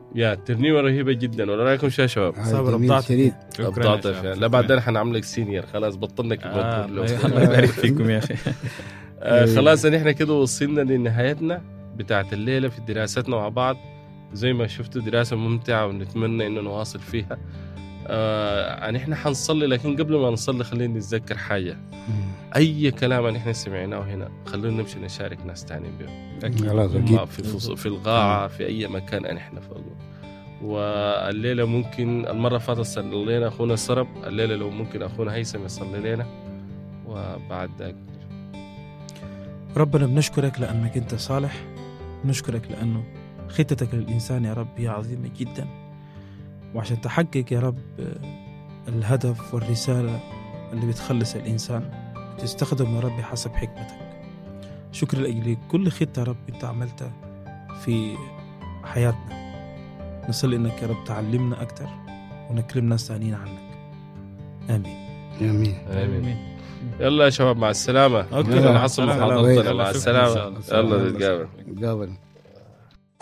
يا ترنيمه رهيبه جدا ولا رايكم شو يا شباب؟ هاي صابر جميل أبدعت. شديد ابطال فيها لا بعدين حنعملك سينيور خلاص بطلنا آه، كبار الله يبارك فيكم يا اخي آه خلاص نحن كده وصلنا لنهايتنا بتاعت الليله في دراستنا مع بعض زي ما شفتوا دراسه ممتعه ونتمنى انه نواصل فيها آه يعني احنا حنصلي لكن قبل ما نصلي خلينا نتذكر حاجه اي كلام اللي احنا سمعناه هنا خلونا نمشي نشارك ناس تانيين به خلاص ما اكيد في فص- في القاعه في اي مكان أن احنا فوقه والليله ممكن المره اللي فاتت صلى لنا اخونا سرب الليله لو ممكن اخونا هيثم يصلي لنا وبعد ذاك ربنا بنشكرك لأنك أنت صالح نشكرك لأنه خطتك للإنسان يا رب هي عظيمة جدا وعشان تحقق يا رب آه، الهدف والرسالة اللي بتخلص الإنسان تستخدم يا رب حسب حكمتك شكر لأجل كل خطة يا رب أنت عملتها في حياتنا نصلي إنك يا رب تعلمنا أكتر ونكرم ناس ثانيين عنك آمين امين امين يلا يا شباب مع السلامه أوكي. يلا نحصل سلام. محاضرتنا مع شكراً. السلامه إن شاء الله. يلا نتقابل قابل